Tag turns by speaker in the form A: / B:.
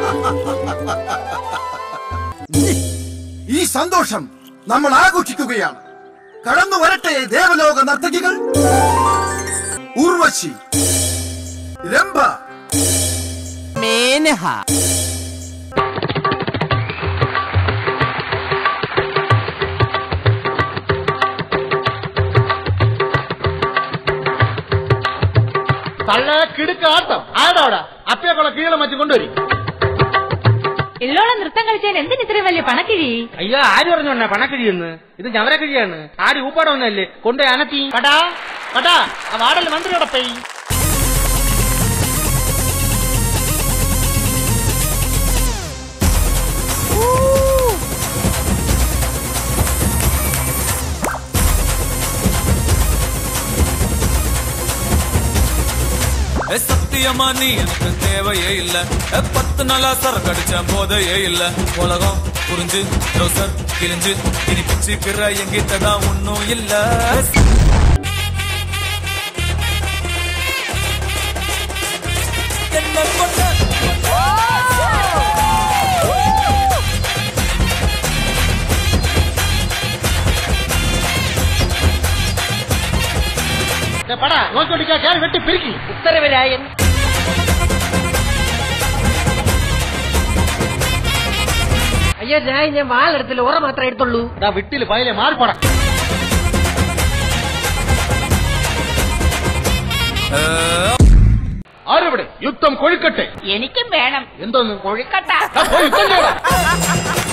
A: ഈ സന്തോഷം നമ്മൾ ആഘോഷിക്കുകയാണ് കടന്നു വരട്ടെ ദേവലോക നർത്തകികൾ ഉർവശി രംഭ
B: മേനഹ
C: തള്ള കിടുക്കാട്ടം ആടാവിടെ അപ്പയെക്കുള്ള കീഴെ മറ്റും കൊണ്ടുവരും
D: എല്ലോളം നൃത്തം കളിച്ചാൽ എന്തിന് ഇത്രയും വലിയ പണക്കിഴി
C: അയ്യോ ആര് പറഞ്ഞോണ്ടാ പണക്കിഴിയെന്ന് ഇത് ഞവര കിഴിയാണ് ആര് ഊപ്പാട ഒന്നല്ലേ കൊണ്ട് അനത്തി പടാ പടാ ആ വാടൽ മന്ത്രിയോടെ പോയി
E: ஏ, சத்தியமா நீ எனக்கு தேவையே இல்ல ஏ, பத்து நாளா சரக்கடிச்ச போதையே இல்ல உலகம் புரிஞ்சு ரோசர் கிழிஞ்சு இனி பிச்சு பிற எங்கிட்ட தான் ஒன்னும் இல்ல என்ன பண்ண
C: ദേ പടാ നോക്കിക്കൊണ്ടിരിക്കാ കയറി വെട്ടി പിരിക്കി ഉത്തരവരായൻ
F: അയ്യോ ഞാൻ ഞാൻ വാളെടുത്തില്ല ഉറ മാത്രമേ എടുത്തുള്ളൂ
C: ദാ വിട്ടില് പയലെ മാറിപ്പോടാ ആരെവിടെ യുദ്ധം കൊഴുക്കട്ടെ
D: എനിക്കും വേണം
C: എന്തോന്ന്
D: കൊഴുക്കട്ട
C: ദാ പോയി യുദ്ധം ചെയ്യടാ.